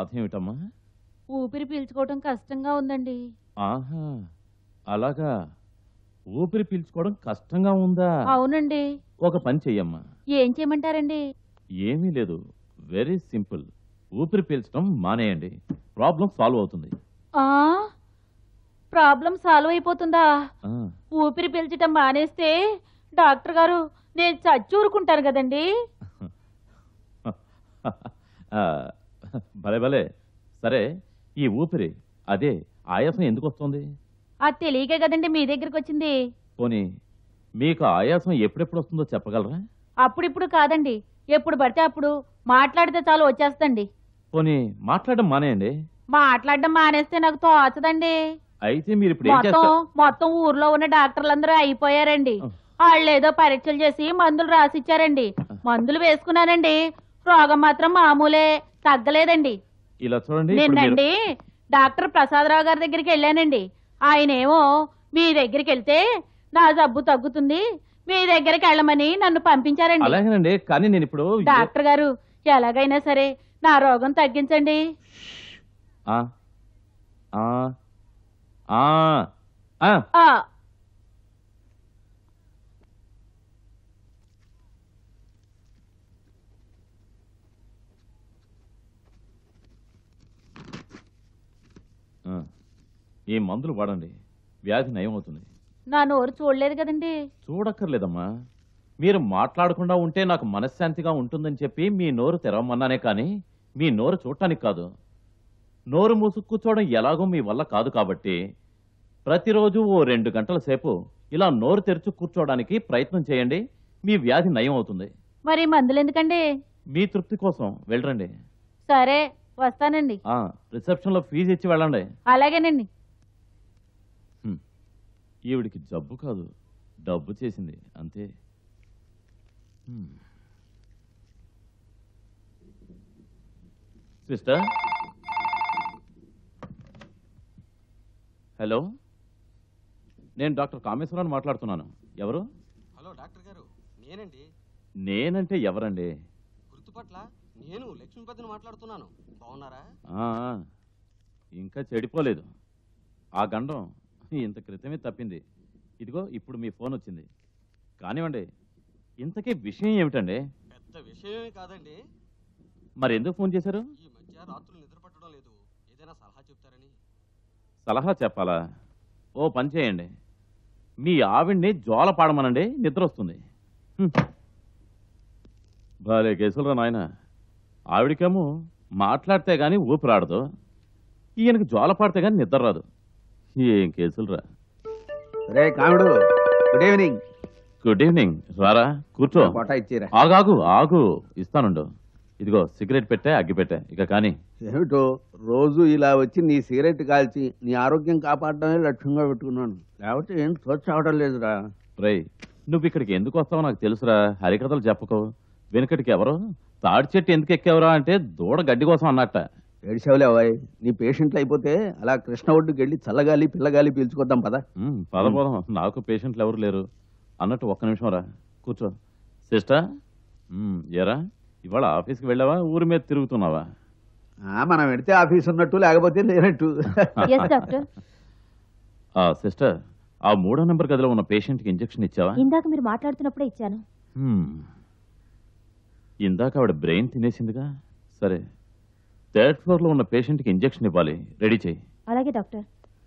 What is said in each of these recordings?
బాధ ఏమిటమ్మా ఊపిరి పీల్చుకోవటం కష్టంగా ఉందండి ఆహా అలాగా ఊపిరి పీల్చుకోవడం కష్టంగా ఉందా అవునండి ఒక పని చెయ్యమ్మా ఏం చేయమంటారండి ఏమీ లేదు వెరీ సింపుల్ ఊపిరి పీల్చడం మానేయండి ప్రాబ్లం సాల్వ్ అవుతుంది ఆ ప్రాబ్లం సాల్వ్ అయిపోతుందా ఆ, ఊపిరి పీల్చటం మానేస్తే డాక్టర్ గారు నేను చచ్చి ఊరుకుంటాను కదండి ఆ, భలే భలే సరే ఈ ఊపిరి అదే ఆయాసం ఎందుకు వస్తుంది అది తెలియకే కదండి మీ దగ్గరికి వచ్చింది పోనీ మీకు ఆయాసం ఎప్పుడెప్పుడు వస్తుందో చెప్పగలరా అప్పుడిప్పుడు కాదండి ఎప్పుడు పడితే అప్పుడు మాట్లాడితే చాలు వచ్చేస్తండి పోనీ మాట్లాడడం మానేయండి మాట్లాడడం మానేస్తే నాకు తోచదండి అయితే మీరు ఇప్పుడు ఏం మొత్తం చేస్తారు మొత్తం ఊర్లో ఉన్న డాక్టర్లందరూ అయిపోయారండి ఆ. వాళ్ళు ఏదో పరీక్షలు చేసి మందులు రాసిచ్చారండి మందులు వేసుకున్నానండి రోగం మాత్రం మామూలే తగ్గలేదండి ఇలా చూడండి ఇప్పుడు మీరు నిన్నండి డాక్టర్ ప్రసాదరావు గారి దగ్గరికి వెళ్ళానండి ఆయనేమో మీ దగ్గరికి వెళ్తే నా జబ్బు తగ్గుతుంది మీ దగ్గరికి వెళ్ళమని నన్ను పంపించారండి అలాగేనండి కానీ నేను ఇప్పుడు డాక్టర్ గారు ఎలాగైనా సరే నా రోగం తగ్గించండి ఆ, ఆ, ఆ, ఆ. ఆ ఆ. ఈ మందులు వాడండి వ్యాధి నయం అవుతుంది నా నోరు చూడలేదు కదండి చూడక్కర్లేదమ్మా మీరు మాట్లాడకుండా ఉంటే నాకు మనశ్శాంతిగా ఉంటుందని చెప్పి మీ నోరు తెరవమన్నానే కానీ మీ నోరు చూడటానికి కాదు నోరు మూసు కూర్చోవడం ఎలాగో మీ వల్ల కాదు కాబట్టి ప్రతిరోజు ఓ రెండు గంటల సేపు ఇలా నోరు తెరుచు కూర్చోవడానికి ప్రయత్నం చేయండి మీ వ్యాధి నయం అవుతుంది మరి మందులు ఎందుకండి మీ తృప్తి కోసం వెళ్ళరండి సరే వస్తానండి ఆ రిసెప్షన్లో ఫీజు ఇచ్చి వెళ్ళండి అలాగేనండి హ్మ్. ఈవిడికి జబ్బు కాదు డబ్బు చేసింది అంతే హ్మ్. సిస్టర్ హలో నేను డాక్టర్ కామేశ్వరాన్ని మాట్లాడుతున్నాను ఎవరు హలో డాక్టర్ గారు నేనండి నేనంటే ఎవరండి గుర్తుపట్ల నేను లక్ష్మీపతిని మాట్లాడుతున్నాను బాగున్నారా ఆ, ఆ, ఇంకా చెడిపోలేదు ఆ గండం ఇంత క్రితమే తప్పింది ఇదిగో ఇప్పుడు మీ ఫోన్ వచ్చింది కానివ్వండి ఇంతకీ విషయం ఏమిటండి పెద్ద విషయమే కాదండి మరి ఎందుకు ఫోన్ చేశారు ఈ మధ్య రాత్రులు నిద్ర పట్టడం లేదు ఏదైనా సలహా చెప్తారని సలహా చెప్పాలా ఓ పని చేయండి మీ ఆవిడ్ని జోల పాడమనండి నిద్ర వస్తుంది హ్మ్. భలే కేసులరా నాయన ఆవిడికేమో మాట్లాడితే గాని ఊపిరాడదు ఈయనకి జోల పాడితే గాని నిద్ర రాదు ఏం కేసులరా రే కాముడు గుడ్ ఈవినింగ్ గుడ్ ఈవినింగ్ రారా కూర్చో కోట ఇచ్చిరా ఆగాగు ఆగు ఇస్తానుండు ఇదిగో సిగరెట్ పెట్టే అగ్గి పెట్టే ఇక కానీ ఏమిటో రోజు ఇలా వచ్చి నీ సిగరెట్ కాల్చి నీ ఆరోగ్యం కాపాడడమే లక్ష్యంగా పెట్టుకున్నాను లేకపోతే ఏం తోచావడం లేదురా రేయ్ నువ్వు ఇక్కడికి ఎందుకు వస్తావో నాకు తెలుసురా హరికథలు చెప్పకు వెనుకటికి ఎవరు తాడి చెట్టు ఎందుకు ఎక్కావురా అంటే దూడ గడ్డి కోసం అన్నట్ట ఏడిసేవలే అవ్వాయి నీ పేషెంట్లు అయిపోతే అలా కృష్ణ ఒడ్డుకి వెళ్ళి చల్లగాలి పిల్లగాలి పీల్చుకొద్దాం పదా ఉమ్, పద పోదాం నాకు పేషెంట్లు ఎవరు లేరు అన్నట్టు ఒక్క నిమిషం రా కూర్చో సిస్టర్ ఉమ్, ఏరా ఇవాళ ఆఫీస్కి వెళ్ళావా ఊరి మీద తిరుగుతున్నావా ఆ, మనం పెడితే ఆఫీస్ ఉన్నట్టు లేకపోతే లేనట్టు ఎస్ డాక్టర్ ఆ సిస్టర్ ఆ మూడో నెంబర్ గదిలో ఉన్న పేషెంట్కి ఇంజెక్షన్ ఇచ్చావా ఇందాక మీరు మాట్లాడుతున్నప్పుడే ఇచ్చాను హ్మ్. ఇందాక ఆవిడ బ్రెయిన్ తినేసిందిగా సరే థర్డ్ ఫ్లోర్లో ఉన్న పేషెంట్కి ఇంజెక్షన్ ఇవ్వాలి రెడీ చేయి అలాగే డాక్టర్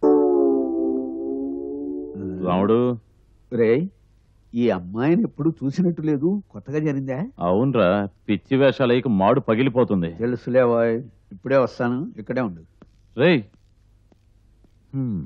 రాముడు రే ఈ అమ్మాయిని ఎప్పుడు చూసినట్టు లేదు కొత్తగా జరిగిందా అవునరా పిచ్చి వేషాలయ్యకు మాడు పగిలిపోతుంది తెలుసులే బాయ్ ఇప్పుడే వస్తాను ఇక్కడే ఉండు రేయ్ హ్మ్.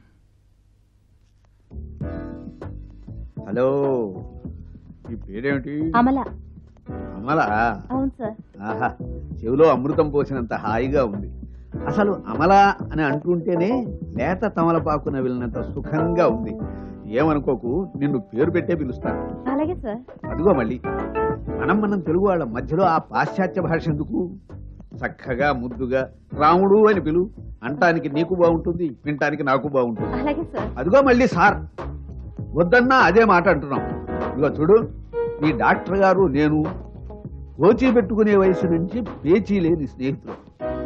హలో ఈ పేరేమిటి అమల అమలా అవును సార్ ఆహా చెవిలో అమృతం పోసినంత హాయిగా ఉంది అసలు అమల అని అంటుంటేనే లేత తమలపాకు నవిలినంత సుఖంగా ఉంది ఏమనుకోకు నిన్ను పేరు పెట్టే పిలుస్తాను అలాగే సార్ అదిగో మళ్ళీ మనం మనం తెలుగు వాళ్ళ మధ్యలో ఆ పాశ్చాత్య భాష ఎందుకు చక్కగా ముద్దుగా రాముడు అని పిలు అంటానికి నీకు బాగుంటుంది వినటానికి నాకు బాగుంటుంది అలాగే సార్ అదిగో మళ్ళీ సార్ వద్దన్నా అదే మాట అంటున్నాం ఇదిగో చూడు మీ డాక్టర్ గారు నేను కోచి పెట్టుకునే వయసు నుంచి పేచీ లేని స్నేహితులు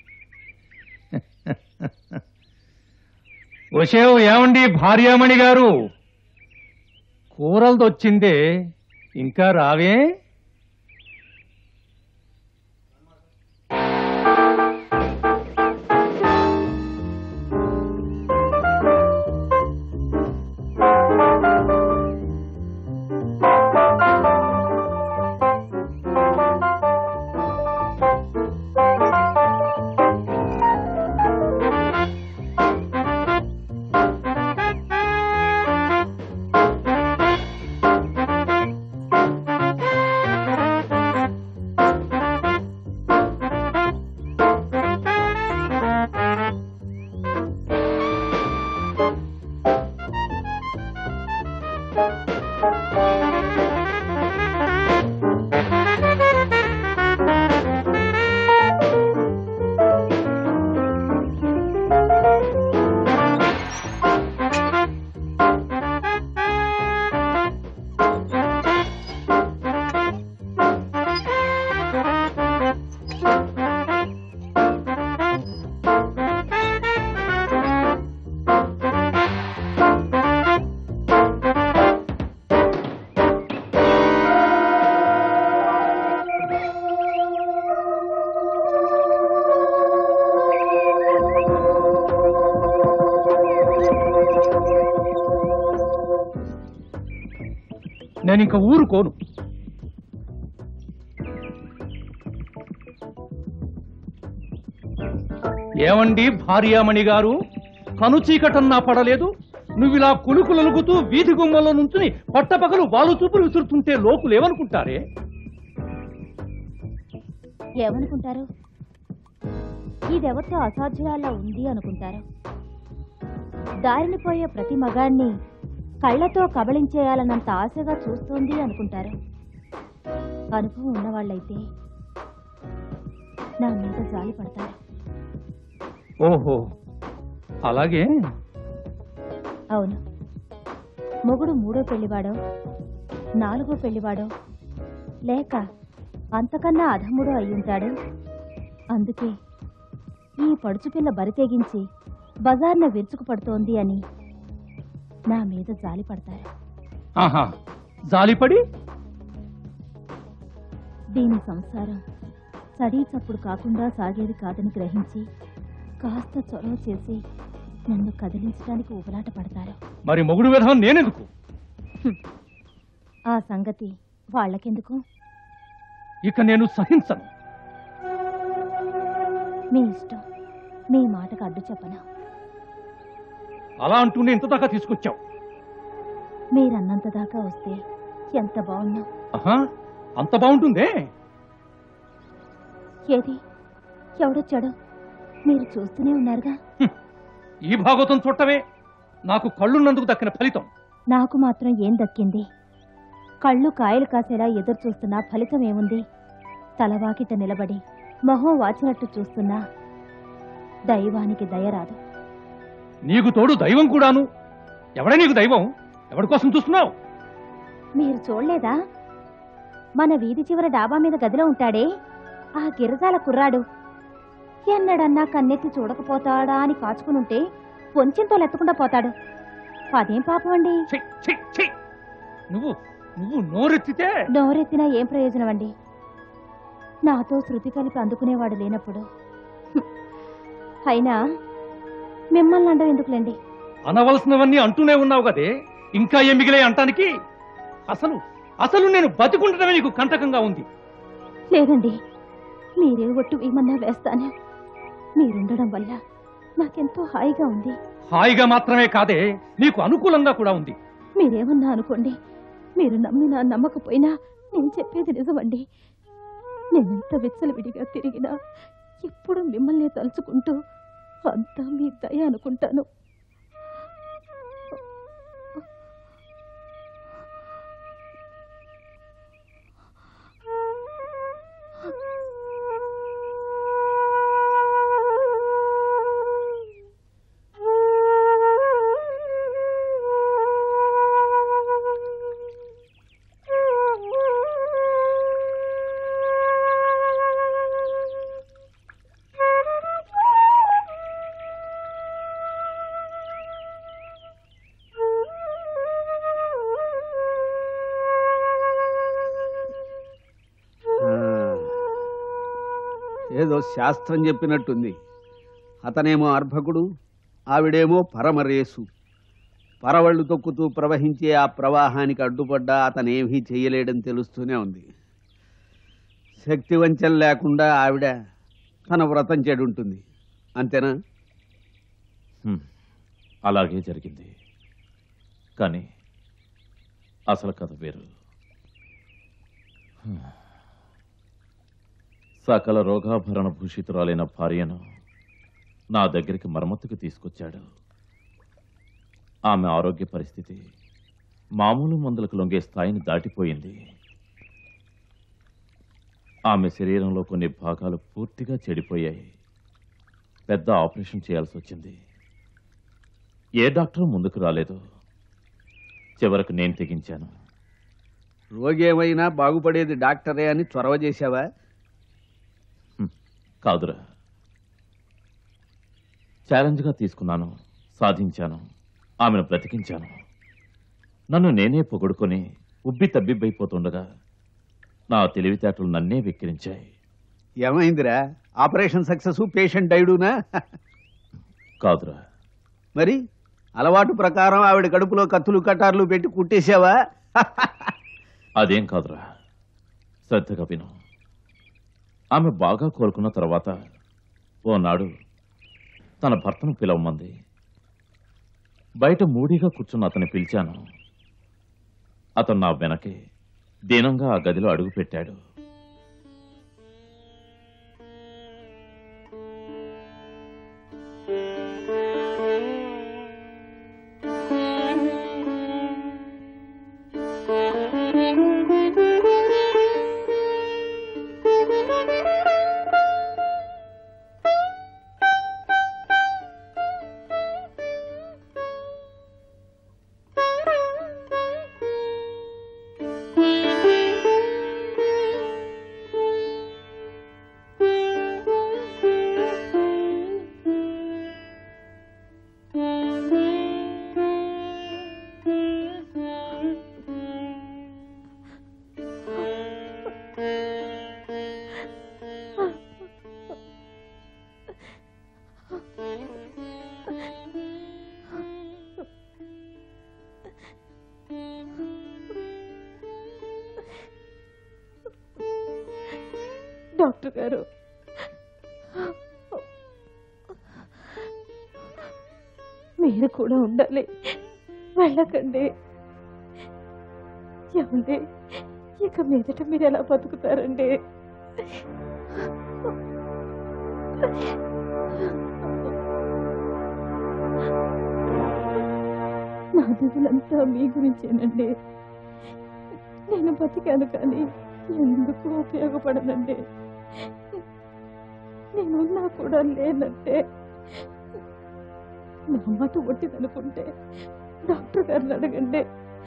వసేవ్ ఏమండి భార్యామణి గారు కూరలది వచ్చిందే ఇంకా రావే నేను ఇంకా ఊరుకోను ఏమండి భార్యామణి గారు కనుచీకటన్నా పడలేదు నువ్విలా కులుకులలుగుతూ వీధి గుమ్మలో నుంచుని పట్టపగలు వాలు చూపులు విసురుతుంటే లోకులు ఏమనుకుంటారే ఏమనుకుంటారు ఇదెవరితో అసాధ్యురాల్లా ఉంది అనుకుంటారు దారిని పోయే ప్రతి మగాణ్ణి కళ్ళతో కబళించేయాలన్నంత ఆశగా చూస్తోంది అనుకుంటారు అనుభవం ఉన్నవాళ్ళైతే నా మీద జాలి పడతారు ఓహో అలాగే అవును మొగుడు మూడో పెళ్లివాడో నాలుగో పెళ్లివాడో లేక అంతకన్నా అధముడో అయ్యుంటాడు అందుకే ఈ పడుచుపిల్ల బరితెగించి బజార్న విరుచుకు పడుతోంది అని నా మీద జాలి పడతారు ఆహా జాలిపడి దీని సంసారం చడీ చప్పుడు కాకుండా సాగేది కాదని గ్రహించి కాస్త చొరవ చేసి నన్ను కదిలించడానికి ఊబలాట పడతారు మరి మొగుడు విధం నేనెందుకు ఆ సంగతి వాళ్ళకెందుకు ఇక నేను సహించను మీ ఇష్టం మీ మాటకు అడ్డు చెప్పనా అలా అంటూనే ఇంత దాకా తీసుకొచ్చావు మీరన్నంత దాకా వస్తే ఎంత బాగున్నాం ఆహా అంత బాగుంటుందే ఏది ఎవడొచ్చాడో మీరు చూస్తూనే ఉన్నారుగా హ్మ్. ఈ భాగవతం చుట్టవే నాకు కళ్ళున్నందుకు దక్కిన ఫలితం నాకు మాత్రం ఏం దక్కింది కళ్ళు కాయలు కాసేలా ఎదురు చూస్తున్నా ఫలితం ఏముంది తలవాకిట నిలబడి మొహం వాచినట్టు చూస్తున్నా దైవానికి దయ రాదు నీకు తోడు దైవం కూడాను ఎవడే నీకు దైవం ఎవరి కోసం చూస్తున్నావు మీరు చూడలేదా మన వీధి చివర డాబా మీద గదిలో ఉంటాడే ఆ గిరజాల కుర్రాడు ఎన్నడన్నా కన్నెత్తి చూడకపోతాడా అని కాచుకునుంటే పొంచింతో లెత్తకుండా పోతాడు అదేం పాపం అండి ఛీ, ఛీ, ఛీ. నువ్వు నువ్వు నోరెత్తితే నోరెత్తినా ఏం ప్రయోజనం అండి నాతో శృతి కలిపి అందుకునేవాడు లేనప్పుడు హ్మ్. అయినా మిమ్మల్ని అండం ఎందుకులేండి అనవలసినవన్నీ అంటూనే ఉన్నావు కదే ఇంకా ఏం మిగిలే అంటానికి అసలు అసలు నేను బతికుండటమే నీకు కంటకంగా ఉంది లేదండి మీరే ఒట్టు వేయమన్నా వేస్తాను మీరుండడం వల్ల నాకెంతో హాయిగా ఉంది హాయిగా మాత్రమే కాదే నీకు అనుకూలంగా కూడా ఉంది మీరేమన్నా అనుకోండి మీరు నమ్మినా నమ్మకపోయినా నేను చెప్పేది నిజమండి నేనెంత విచ్చలవిడిగా తిరిగినా ఎప్పుడు మిమ్మల్ని తలుచుకుంటూ అంతా మీ దయ అనుకుంటాను ఏదో శాస్త్రం చెప్పినట్టుంది అతనేమో అర్భకుడు ఆవిడేమో పరమరేసు పరవళ్ళు తొక్కుతూ ప్రవహించే ఆ ప్రవాహానికి అడ్డుపడ్డా అతనేమీ చెయ్యలేడని తెలుస్తూనే ఉంది శక్తి వంచన లేకుండా ఆవిడ తన వ్రతం చెడుంటుంది అంతేనా హ్మ్. అలాగే జరిగింది కానీ అసలు కథ వేరు హ్మ్. సకల రోగాభరణ భూషితురాలైన భార్యను నా దగ్గరికి మరమ్మతుకు తీసుకొచ్చాడు ఆమె ఆరోగ్య పరిస్థితి మామూలు మందులకు లొంగే స్థాయిని దాటిపోయింది ఆమె శరీరంలో కొన్ని భాగాలు పూర్తిగా చెడిపోయాయి పెద్ద ఆపరేషన్ చేయాల్సి వచ్చింది ఏ డాక్టర్ ముందుకు రాలేదు చివరకు నేను తెగించాను రోగి ఏమైనా బాగుపడేది డాక్టరే అని చొరవ చేశావా కాదురా ఛాలెంజ్గా తీసుకున్నాను సాధించాను ఆమెను బ్రతికించాను నన్ను నేనే పొగుడుకొని ఉబ్బి తబ్బిబ్బైపోతుండగా నా తెలివితేటలు నన్నే వెక్కిరించాయి ఏమైందిరా ఆపరేషన్ సక్సెస్ పేషెంట్ డైడునా కాదురా మరి అలవాటు ప్రకారం ఆవిడ కడుపులో కత్తులు కటార్లు పెట్టి కుట్టేశావా అదేం కాదురా శ్రద్ధగా విను ఆమె బాగా కోలుకున్న తర్వాత ఓనాడు తన భర్తను పిలవమంది బయట మూడీగా కూర్చున్న అతన్ని పిలిచాను అతను నా వెనకే దీనంగా ఆ గదిలో అడుగుపెట్టాడు డాక్టర్ గారు మీరు కూడా ఉండాలి వెళ్ళకండి ఏమండి ఇక మీదట మీరు ఎలా బతుకుతారండి నా దిగులంతా మీ గురించేనండి నేను బతికాను కానీ ఎందుకు ఉపయోగపడనండి నేనున్నా కూడా లేనంటే నా మాట ఒట్టిదనుకుంటే డాక్టర్ గారిని అడగండి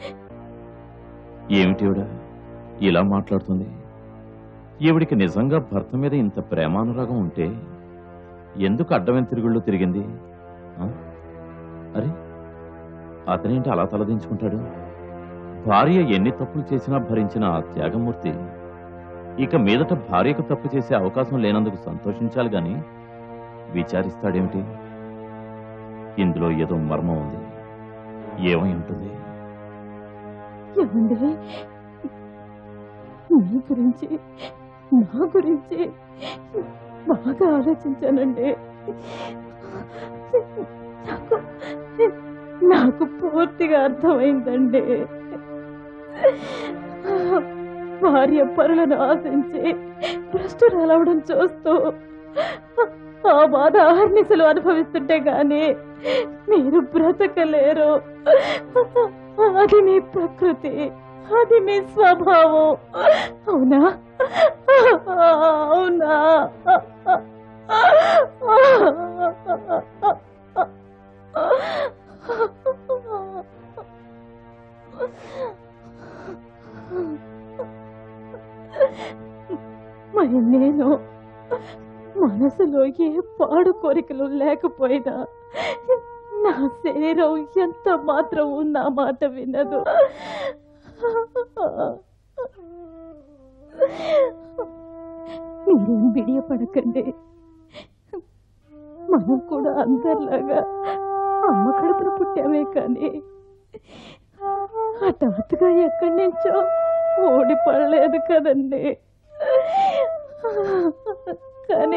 ఏమిటివిడ ఇలా మాట్లాడుతుంది ఈవిడికి నిజంగా భర్త మీద ఇంత ప్రేమానురాగం ఉంటే ఎందుకు అడ్డమైన తిరుగుళ్ళు తిరిగింది ఆ? అరే అతనేంటి అలా తలదించుకుంటాడు భార్య ఎన్ని తప్పులు చేసినా భరించిన ఆ త్యాగమూర్తి ఇక మీదట భార్యకు తప్పు చేసే అవకాశం లేనందుకు సంతోషించాలి గాని విచారిస్తాడేమిటి ఇందులో ఏదో మర్మం ఉంది ఏమై ఉంటుంది ఏమండి మీ గురించి నా గురించి బాగా ఆలోచించానండి నాకు నాకు పూర్తిగా అర్థమైందండి భార్య పరులను ఆశించి భ్రష్టురాలవడం చూస్తూ ఆ బాధ అహర్నిశలు అనుభవిస్తుంటే గాని మీరు బ్రతకలేరు అది మీ ప్రకృతి అది మీ స్వభావం అవునా అవునా మరి నేను మనసులో ఏ పాడు కోరికలు లేకపోయినా నా శరీరం ఎంత మాత్రం నా మాట వినదు మీరేం బిడియపడకండి మనం కూడా అందరిలాగా అమ్మ కడుపున పుట్టామే కానీ హఠాత్తుగా ఎక్కడి నుంచో ఓడిపడలేదు కదండి కానీ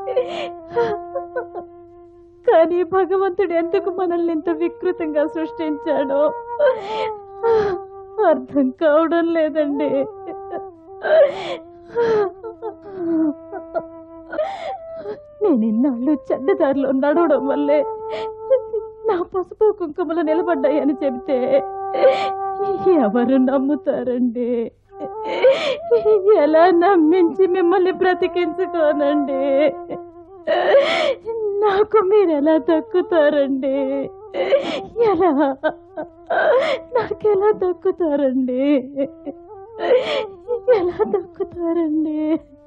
కానీ భగవంతుడు ఎందుకు మనల్ని ఇంత వికృతంగా సృష్టించాడో అర్థం కావడం లేదండి నేను ఇన్నాళ్ళు చెడ్డదారిలో నడవడం వల్లే నా పసుపు కుంకుమలు నిలబడ్డాయని చెబితే ఎవరు నమ్ముతారండి ఎలా నమ్మించి మిమ్మల్ని బ్రతికించుకోనండి నాకు మీరు ఎలా దక్కుతారండి ఎలా నాకెలా దక్కుతారండి ఎలా దక్కుతారండి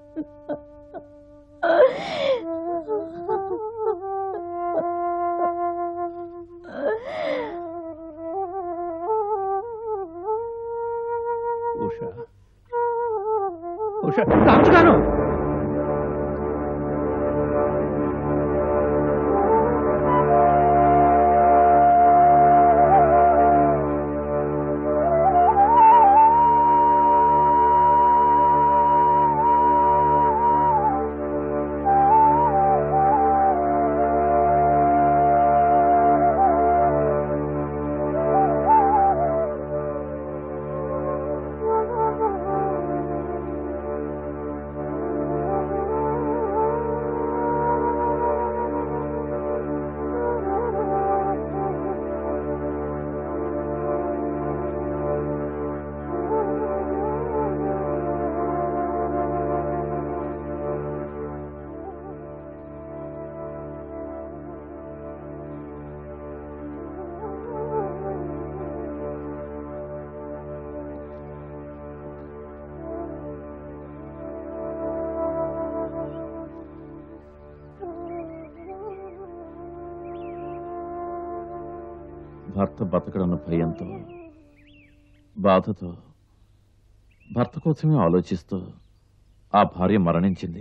ఉష ఉష డాక్టర్ గారు భర్త బతకడన్న భయంతో బాధతో భర్త కోసమే ఆలోచిస్తూ ఆ భార్య మరణించింది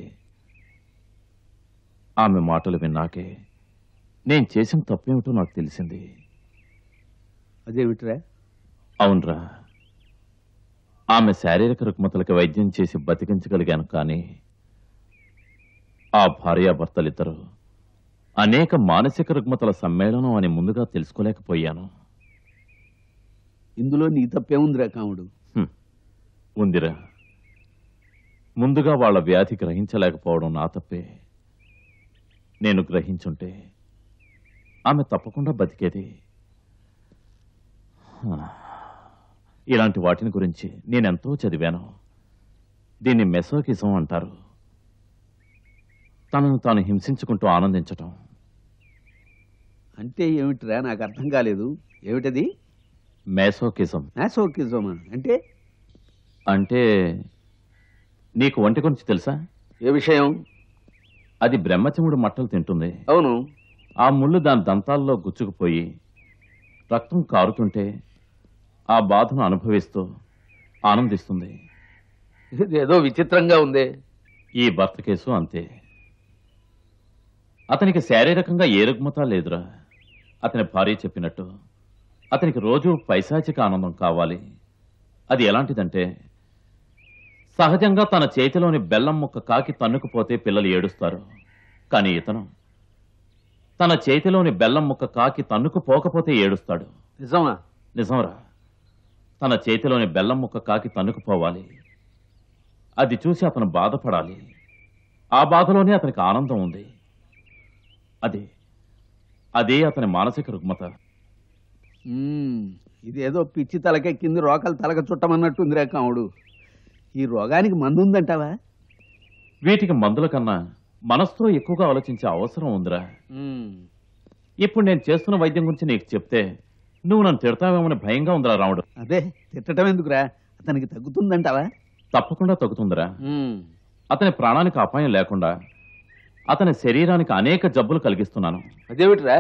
ఆమె మాటలు విన్నాకే నేను చేసిన తప్పేమిటో నాకు తెలిసింది అదేమిట్రా అవునరా ఆమె శారీరక రుగ్మతలకు వైద్యం చేసి బతికించగలిగాను కానీ ఆ భార్యాభర్తలిద్దరూ అనేక మానసిక రుగ్మతల సమ్మేళనం అని ముందుగా తెలుసుకోలేకపోయాను ఇందులో నీ తప్పేముందిరా కాముడు హ్మ్. ఉందిరా ముందుగా వాళ్ళ వ్యాధి గ్రహించలేకపోవడం నా తప్పే నేను గ్రహించుంటే ఆమె తప్పకుండా బతికేది హా. ఇలాంటి వాటిని గురించి నేనెంతో చదివాను దీన్ని మెసోకిజం అంటారు తనను తాను హింసించుకుంటూ ఆనందించటం అంటే ఏమిట్రా నాకు అర్థం కాలేదు ఏమిటది మేసోకిజం మ్యాసోకిజమా అంటే అంటే నీకు ఒంటి గురించి తెలుసా ఏ విషయం అది బ్రహ్మచముడు మట్టలు తింటుంది అవును ఆ ముళ్ళు దాని దంతాల్లో గుచ్చుకుపోయి రక్తం కారుతుంటే ఆ బాధను అనుభవిస్తూ ఆనందిస్తుంది ఏదో విచిత్రంగా ఉందే ఈ భర్త కేసు అంతే అతనికి శారీరకంగా ఏ రుగ్మత లేదురా అతని భార్య చెప్పినట్టు అతనికి రోజు పైశాచిక ఆనందం కావాలి అది ఎలాంటిదంటే సహజంగా తన చేతిలోని బెల్లం ముక్క కాకి తన్నుకుపోతే పిల్లలు ఏడుస్తారు కానీ ఇతను తన చేతిలోని బెల్లం ముక్క కాకి తన్నుకుపోకపోతే ఏడుస్తాడు నిజమా నిజంరా తన చేతిలోని బెల్లం ముక్క కాకి తన్నుకుపోవాలి అది చూసి అతను బాధపడాలి ఆ బాధలోనే అతనికి ఆనందం ఉంది అదే అదే అతని మానసిక రుగ్మత మ్మ్. ఇదేదో పిచ్చి తలకెక్కింది రోకలు తలక చుట్టమన్నట్టుందిరా కాముడు ఈ రోగానికి మందు ఉందంటావా వీటికి మందుల కన్నా మనసుతో ఎక్కువగా ఆలోచించే అవసరం ఉందిరా ఇప్పుడు నేను చేస్తున్న వైద్యం గురించి నీకు చెప్తే నువ్వు నన్ను తిడతావేమని భయంగా ఉందిరా రాముడు అదే తిట్టడం ఎందుకురా అతనికి తగ్గుతుందంటావా తప్పకుండా తగ్గుతుందిరా అతని ప్రాణానికి అపాయం లేకుండా అతని శరీరానికి అనేక జబ్బులు కలిగిస్తున్నాను అదేమిట్రా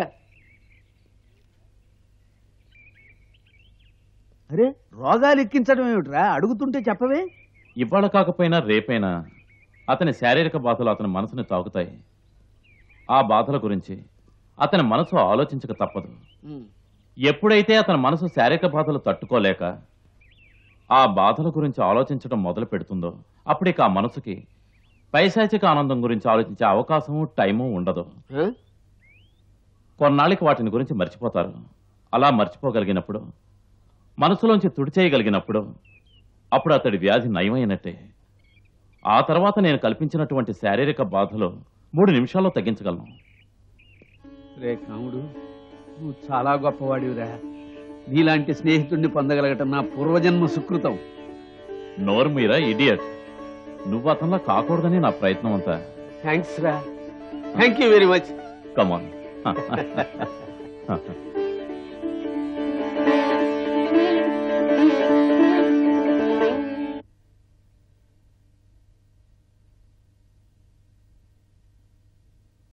అరే రోగాలు ఎక్కించడం ఏమిట్రా అడుగుతుంటే చెప్పవే ఇవాళ కాకపోయినా రేపైనా అతని శారీరక బాధలు అతని మనసుని తాకుతాయి ఆ బాధల గురించి అతని మనసు ఆలోచించక తప్పదు ఉమ్. ఎప్పుడైతే అతని మనసు శారీరక బాధలు తట్టుకోలేక ఆ బాధల గురించి ఆలోచించడం మొదలు పెడుతుందో అప్పటికి ఆ మనసుకి పైశాచిక ఆనందం గురించి ఆలోచించే అవకాశము టైము ఉండదు ఆ? కొన్నాళ్ళకి వాటిని గురించి మర్చిపోతారు అలా మర్చిపోగలిగినప్పుడు మనసులోంచి తుడిచేయగలిగినప్పుడు అప్పుడు అతడి వ్యాధి నయమైనట్టే ఆ తర్వాత నేను కల్పించినటువంటి శారీరక బాధలు మూడు నిమిషాల్లో తగ్గించగలను రే కాముడు నువ్వు చాలా గొప్పవాడివిరా నీలాంటి స్నేహితుడిని పొందగలగటం నా పూర్వజన్మ సుకృతం నోరు మీరా ఇడియట్ నువ్వు అతనిలా కాకూడదని నా ప్రయత్నం అంతా థ్యాంక్స్ రా thank you very much come on